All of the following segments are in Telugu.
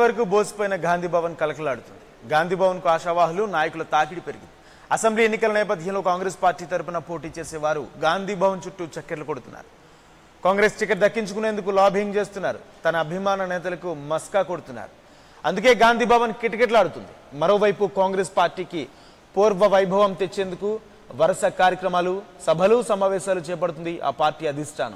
వరకు బోసిపోయిన గాంధీ భవన్ కలకలాడుతుంది గాంధీ భవన్కు ఆశావాహులు నాయకుల తాకిడి పెరిగింది అసెంబ్లీ ఎన్నికల నేపథ్యంలో కాంగ్రెస్ పార్టీ తరపున పోటీ చేసేవారు గాంధీ భవన్ చుట్టూ చక్కెర్లు కొడుతున్నారు కాంగ్రెస్ టికెట్ దక్కించుకునేందుకు లాబింగ్ చేస్తున్నారు తన అభిమాన నేతలకు మస్కా కొడుతున్నారు అందుకే గాంధీ భవన్ కిటకిటలాడుతుంది మరోవైపు కాంగ్రెస్ పార్టీకి పూర్వ వైభవం తెచ్చేందుకు వరుస కార్యక్రమాలు సభలు సమావేశాలు చేపడుతుంది ఆ పార్టీ అధిష్టానం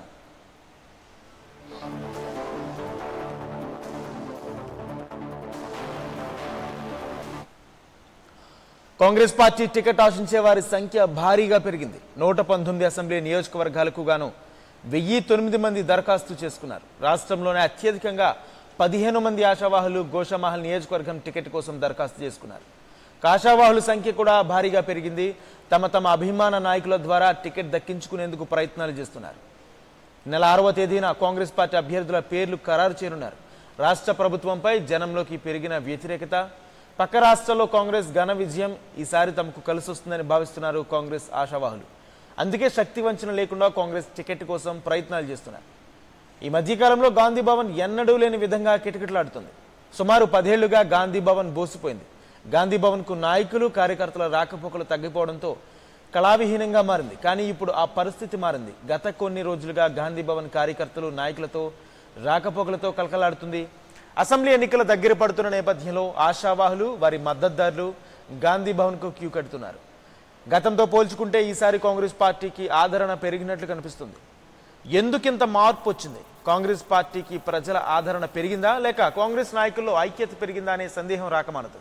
కాంగ్రెస్ పార్టీ టికెట్ ఆశించే వారి సంఖ్య భారీగా పెరిగింది నూట పంతొమ్మిది అసెంబ్లీ నియోజకవర్గాలకు గాను వెయ్యి తొమ్మిది మంది దరఖాస్తు చేసుకున్నారు రాష్ట్రంలోనే అత్యధికంగా పదిహేను మంది ఆశావాహులు గోషామహల్ నియోజకవర్గం టికెట్ కోసం దరఖాస్తు చేసుకున్నారు కాషావాహుల సంఖ్య కూడా భారీగా పెరిగింది తమ తమ అభిమాన నాయకుల ద్వారా టికెట్ దక్కించుకునేందుకు ప్రయత్నాలు చేస్తున్నారు నెల ఆరవ తేదీన కాంగ్రెస్ పార్టీ అభ్యర్థుల పేర్లు ఖరారు చేయనున్నారు రాష్ట్ర ప్రభుత్వంపై జనంలోకి పెరిగిన వ్యతిరేకత పక్క రాష్ట్రాల్లో కాంగ్రెస్ ఘన విజయం ఈసారి తమకు కలిసి వస్తుందని భావిస్తున్నారు కాంగ్రెస్ ఆశావాహులు అందుకే శక్తి వంచన లేకుండా కాంగ్రెస్ టికెట్ కోసం ప్రయత్నాలు చేస్తున్నారు ఈ మధ్యకాలంలో గాంధీ భవన్ ఎన్నడూ లేని విధంగా కిటకిటలాడుతుంది సుమారు పదేళ్లుగా గాంధీ భవన్ బోసిపోయింది గాంధీ భవన్కు నాయకులు కార్యకర్తల రాకపోకలు తగ్గిపోవడంతో కళావిహీనంగా మారింది కానీ ఇప్పుడు ఆ పరిస్థితి మారింది గత కొన్ని రోజులుగా గాంధీ భవన్ కార్యకర్తలు నాయకులతో రాకపోకలతో కలకలాడుతుంది అసెంబ్లీ ఎన్నికల దగ్గర పడుతున్న నేపథ్యంలో ఆశావాహులు వారి మద్దతుదారులు గాంధీ భవన్కు క్యూ కడుతున్నారు గతంతో పోల్చుకుంటే ఈసారి కాంగ్రెస్ పార్టీకి ఆదరణ పెరిగినట్లు కనిపిస్తుంది ఎందుకింత మార్పు వచ్చింది కాంగ్రెస్ పార్టీకి ప్రజల ఆదరణ పెరిగిందా లేక కాంగ్రెస్ నాయకుల్లో ఐక్యత పెరిగిందా అనే సందేహం రాకమానదు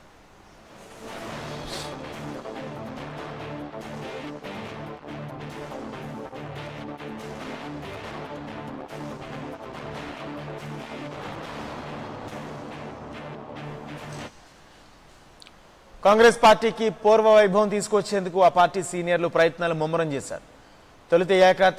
కాంగ్రెస్ పార్టీకి పూర్వ వైభవం తీసుకొచ్చేందుకు ఆ పార్టీ సీనియర్లు ప్రయత్నాలు ముమ్మరం చేశారు తొలుత ఏకాత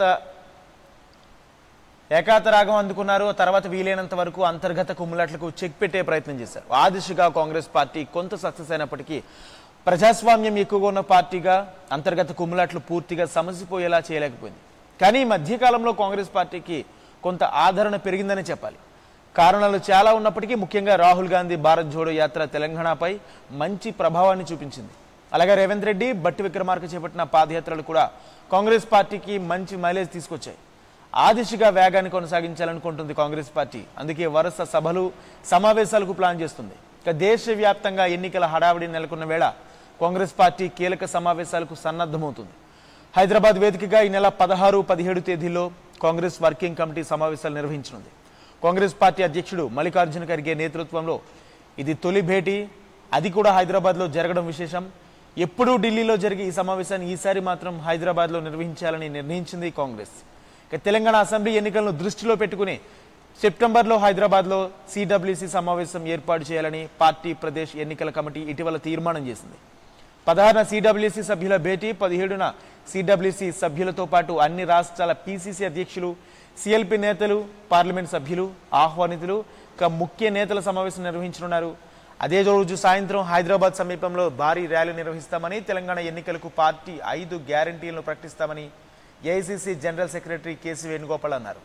ఏకాత రాగం అందుకున్నారు తర్వాత వీలైనంత వరకు అంతర్గత కుమ్ములాట్లకు చెక్ పెట్టే ప్రయత్నం చేశారు ఆ దిశగా కాంగ్రెస్ పార్టీ కొంత సక్సెస్ అయినప్పటికీ ప్రజాస్వామ్యం ఎక్కువగా ఉన్న పార్టీగా అంతర్గత కుమ్ములాట్లు పూర్తిగా సమసిపోయేలా చేయలేకపోయింది కానీ ఈ మధ్యకాలంలో కాంగ్రెస్ పార్టీకి కొంత ఆదరణ పెరిగిందని చెప్పాలి కారణాలు చాలా ఉన్నప్పటికీ ముఖ్యంగా రాహుల్ గాంధీ భారత్ జోడో యాత్ర తెలంగాణపై మంచి ప్రభావాన్ని చూపించింది అలాగే రేవంత్ రెడ్డి బట్టి విక్రమార్క చేపట్టిన పాదయాత్రలు కూడా కాంగ్రెస్ పార్టీకి మంచి మైలేజ్ తీసుకొచ్చాయి ఆ దిశగా వేగాన్ని కొనసాగించాలనుకుంటుంది కాంగ్రెస్ పార్టీ అందుకే వరుస సభలు సమావేశాలకు ప్లాన్ చేస్తుంది ఇక దేశవ్యాప్తంగా ఎన్నికల హడావిడి నెలకొన్న వేళ కాంగ్రెస్ పార్టీ కీలక సమావేశాలకు సన్నద్ధమవుతుంది హైదరాబాద్ వేదికగా ఈ నెల పదహారు పదిహేడు తేదీల్లో కాంగ్రెస్ వర్కింగ్ కమిటీ సమావేశాలు నిర్వహించనుంది కాంగ్రెస్ పార్టీ అధ్యక్షుడు మల్లికార్జున ఖర్గే నేతృత్వంలో ఇది తొలి భేటీ అది కూడా హైదరాబాద్లో జరగడం విశేషం ఎప్పుడూ ఢిల్లీలో జరిగే ఈ సమావేశాన్ని ఈసారి మాత్రం హైదరాబాద్లో నిర్వహించాలని నిర్ణయించింది కాంగ్రెస్ ఇక తెలంగాణ అసెంబ్లీ ఎన్నికలను దృష్టిలో పెట్టుకుని సెప్టెంబర్లో హైదరాబాద్లో సిడబ్ల్యూసీ సమావేశం ఏర్పాటు చేయాలని పార్టీ ప్రదేశ్ ఎన్నికల కమిటీ ఇటీవల తీర్మానం చేసింది పదహారున సిడబ్ల్యూసీ సభ్యుల భేటీ పదిహేడున సిడబ్ల్యూసీ సభ్యులతో పాటు అన్ని రాష్ట్రాల పీసీసీ అధ్యక్షులు సిఎల్పి నేతలు పార్లమెంట్ సభ్యులు ఆహ్వానితులు ఇక ముఖ్య నేతల సమావేశం నిర్వహించనున్నారు అదే రోజు సాయంత్రం హైదరాబాద్ సమీపంలో భారీ ర్యాలీ నిర్వహిస్తామని తెలంగాణ ఎన్నికలకు పార్టీ ఐదు గ్యారంటీలను ప్రకటిస్తామని AICC general secretary KC Venugopal అన్నారు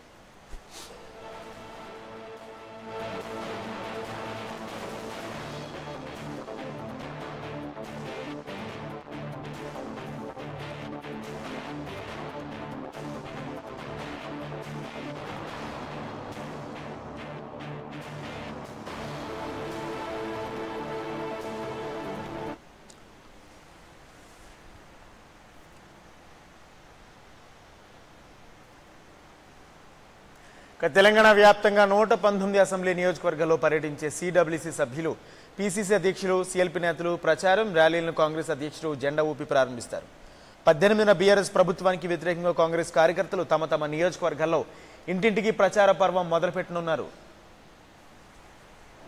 ఇక తెలంగాణ వ్యాప్తంగా నూట పంతొమ్మిది అసెంబ్లీ నియోజకవర్గాల్లో పర్యటించే సిడబ్ల్యూసీ సభ్యులు పీసీసీ అధ్యక్షులు సీఎల్పీ నేతలు ప్రచారం ర్యాలీలను కాంగ్రెస్ అధ్యక్షుడు జెండా ఊపి ప్రారంభిస్తారు పద్దెనిమిదిన బీఆర్ఎస్ ప్రభుత్వానికి వ్యతిరేకంగా కాంగ్రెస్ కార్యకర్తలు తమ తమ నియోజకవర్గాల్లో ఇంటింటికి ప్రచార పర్వం మొదలుపెట్టనున్నారు